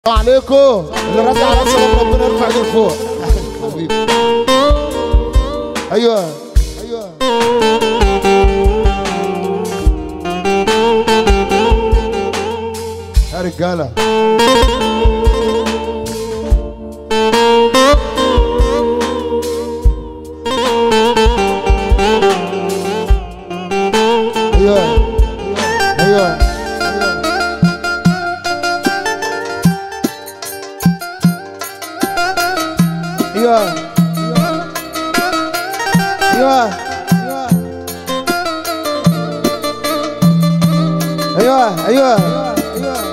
السلام عليكم اللي رد على راسه ربنا يرفع ايده لفوق حبيبي ايوه ايوه يا رجاله ايوه ايوه ايوه ايوه ايوه ايوه ايوه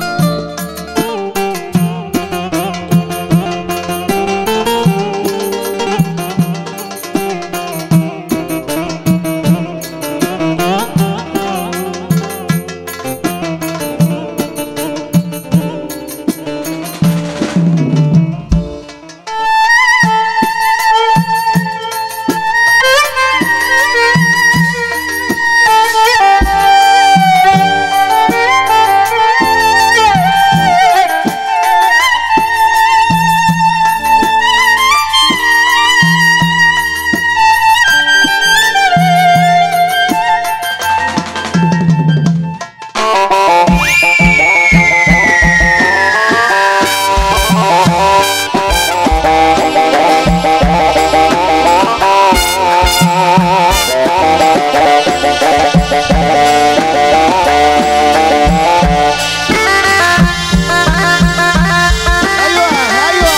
ايوه ايوه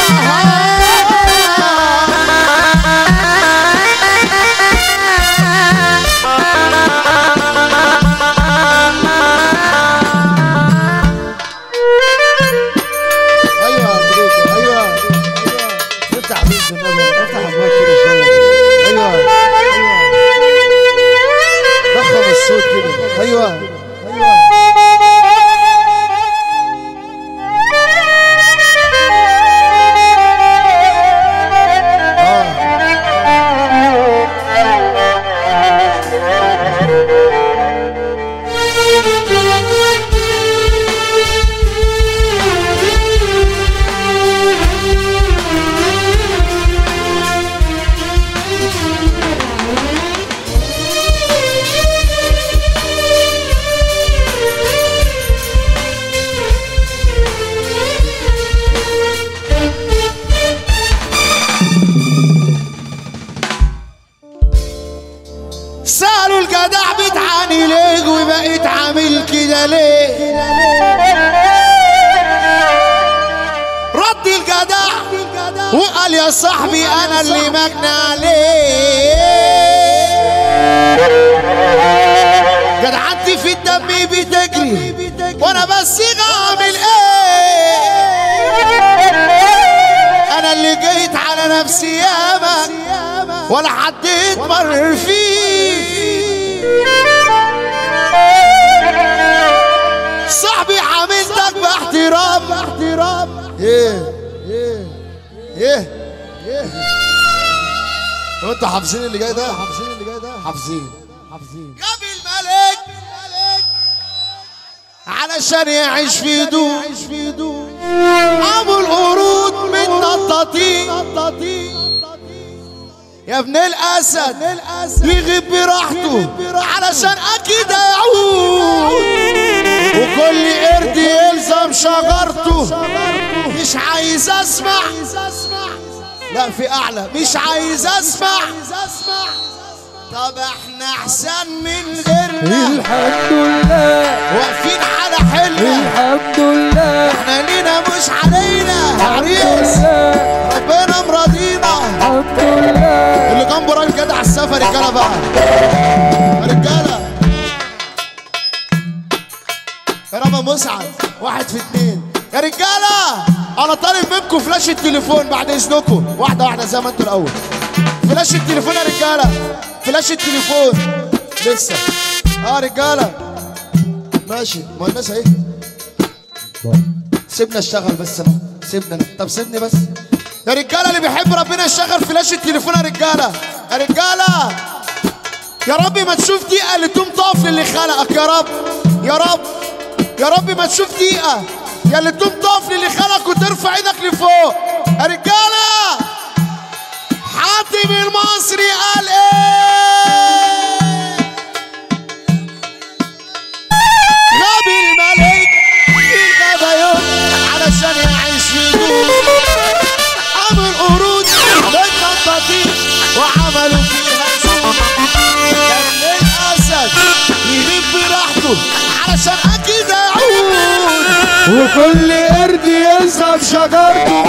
ايوه امريكا ايوه افتح بيت النبي افتح المايك كده شويه ايوه ايوه ضخم الصوت كده ايوه ايوه اه سألوا الجدع بتعاني ليه وبقيت عامل كده ليه رد الجدع وقال يا صاحبي انا اللي مجنى عليه جدعنتي في الدم بتجري وانا بس اعمل ايه انا اللي جيت على نفسي ياما ولا حد يتمر فيه صاحبي عاملتك باحترام باحترام ايه ايه ايه ايه طب انتوا حافظين اللي جاي ده حافظين اللي جاي ده حافظين حافظين جاب الملك علشان يعيش في هدوء ابو القرود من نطاطين يا ابن الاسد يغيب براحته علشان اكيد هيعود وكل قرد يلزم شجرته مش عايز اسمع لا في اعلى مش عايز اسمع طب احنا احسن من غيرنا الحمد لله واقفين على حلنا الحمد لله احنا لينا مش علينا يا عريس لله ربنا مرضينا الحمد لله اللي جنبه راجل جدع السفر رجاله بقى يا رجاله يا رب مسعد واحد في اتنين يا رجاله انا طالب منكم فلاش التليفون بعد اذنكم واحده واحده زي ما انتوا الاول فلاش التليفون يا رجاله فلاش التليفون لسه اه رجاله ماشي ما الناس اهي سيبنا اشتغل بس انا سيبنا انا طب سيبني بس يا رجاله اللي بيحب ربنا يشغل فلاش التليفون يا رجاله يا رجاله يا رب ما تشوف دقيقه اللي تقوم تقف للي خلقك يا رب يا رب يا رب ما تشوف دقيقه يا اللي تقوم تقف للي خلق وترفع ايدك لفوق يا رجاله حاتم المصري قال ايه غبي الملك في الغبيون علشان يعيش في دول عمل قرود بالنطاطين وعملوا فيها زون كان الاسد يغيب براحته علشان اكيد يعود وكل قرد يسحب شجرته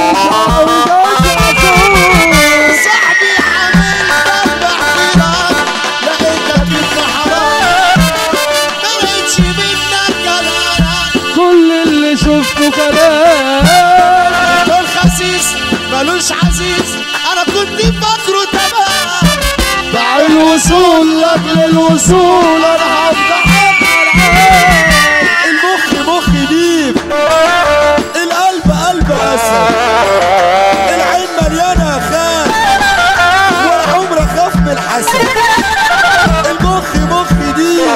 صاحبي عامل اربع خيرات لقيتك ابن حرام ما لقيتش منك جدارة كل اللي شفته كلام دول خسيس ملوش عزيز انا كنت فاكره تمام باع الوصول لاجل الوصول انا هفتح المخ مخ ديب القلب قلب اسد العين مليانه خان ولا عمري اخاف من الحسد المخ مخ ديب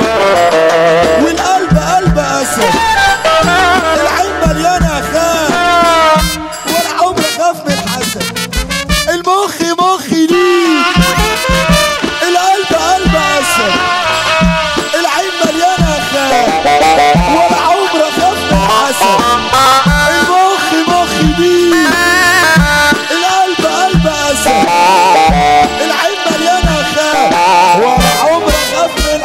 والقلب قلب اسد العين مليانه خان ولا عمري اخاف من الحسد المخ مخ ديب القلب قلب اسد العين مليانه خان ولا عمر اخاف من الحسد المخ مخ دي القلب قلب اسد العين مليانه خان ولا عمر اخاف من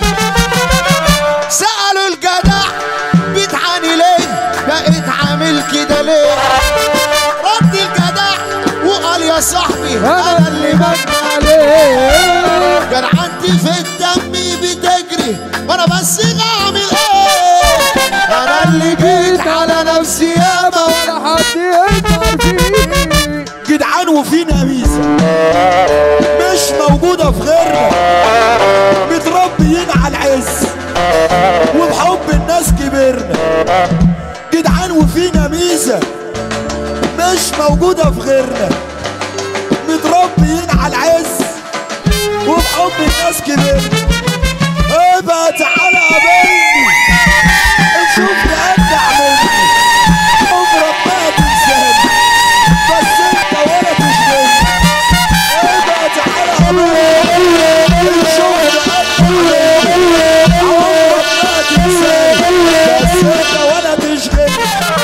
الح- سألوا الجدع بتعاني ليه بقيت عامل كده ليه رد الجدع وقال يا صاحبي انا اللي بجنى عليه كان عندي في الدم بتجري وانا بس اعمل ايه انا اللي جيت على نفسي ياما ولا حد يقدر فيه جدعان وفينا ميزه مش موجوده في غيرنا متربيين على العز وبحب الناس كبرنا جدعان وفينا ميزه مش موجوده في غيرنا متربيين على العز وبحب الناس كبرنا ابقى تعالى قابلني نشوف تقدع مني عمرك ما تنساني بس انت ولا تشغلني ابقى تعالى قابلني نشوف تقدع مني عمرك ما تنساني بس انت ولا تشغلني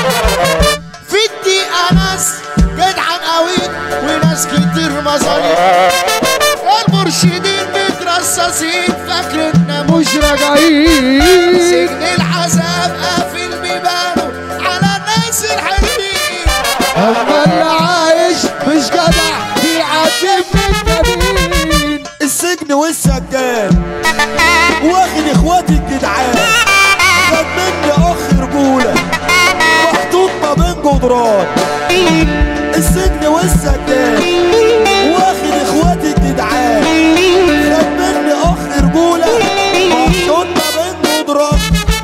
في الدقيقة ناس جدعان قوي وناس كتير مصاريف المرشدين مترصصين فاكرنا مش مش راجعين سجن العذاب قافل بيبانه على الناس الحلوين اما اللي عايش مش جدع بيعذب الجميل السجن والسجان واخد اخواتي الجدعان خد مني اخ رجوله محطوط ما بين جدران السجن والسجان واخد اخواتي الجدعان خد مني اخ رجوله محطوط ما بين جدران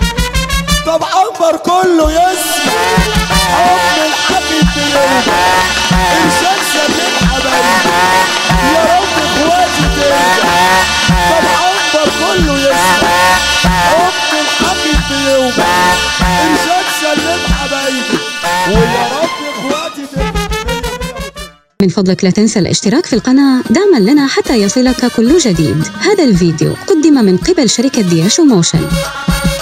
طب عنبر كله يسمع حكم الحبيب بيرجع ارشاد سلم حبايبي يا رب اخواتي ترجع طب عنبر كله يسمع حكم الحبيب بيوجع ارشاد سلم حبايبي ويا رب اخواتي ترجع من فضلك لا تنسى الاشتراك في القناة دعما لنا حتى يصلك كل جديد هذا الفيديو قدم من قبل شركة دياشو موشن